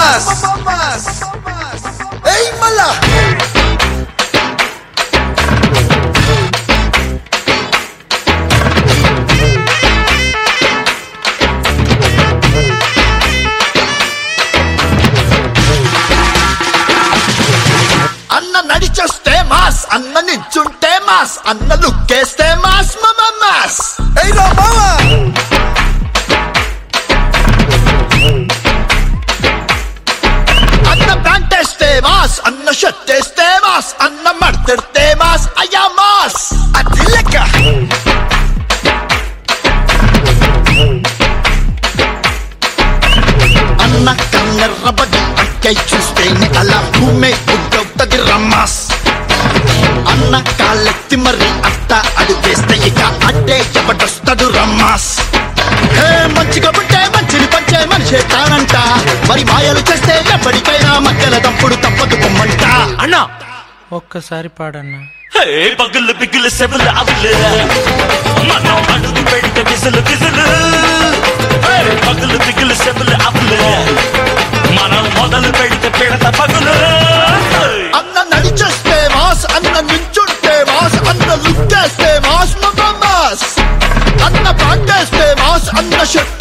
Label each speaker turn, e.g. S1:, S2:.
S1: mass ఏయ్ మళ్ళా అన్న నడిచొస్తే మాస్ అన్న నించుంటే మాస్ అన్న లుక్కేస్తే మాస్ మమ మాస్ ఏయ్ రా మావా అన్న ప్యాంట్ వేస్తే మాస్ అన్న షర్ట్ వేస్తే మాస్ అన్న మడతెడితే మాస్ అయ్యా మాస్ అది లెక్క అన్న కన్నెర్రబడి అక్కై చూస్తేనే అలా భూమే ఉద్దవుతది రమ్మాస్ అన్న కాళ్ళెత్తి మరి అత్త అడుగేస్తే ఇక అడ్డే ఎవడొస్తాడు రమ్మాస్ హే మంచిగా పుట్టే మంచిని పంచే మనిషే తానంట మరి మాయలు చేస్తే ఎప్పటికైనా మధ్యల తప్పుడు తప్పదు పొమ్మంట
S2: అన్నా ఒక్కసారి పాడన్నా
S3: హే పగులు బిగులు సెవులు అవులు మనం అడుగు పెడితే విసులు విసులు హే పగులు బిగులు సెవులు అవులు మనం మొదలు పెడితే పిడత పగులు
S1: అన్న నడిచేస్తే మాస్ అన్న నించుంటే మాస్ అన్న లుక్కేస్తే మాస్ మమ మాస్ అన్న పాటేస్తే మాస్ అన్న షర్ట్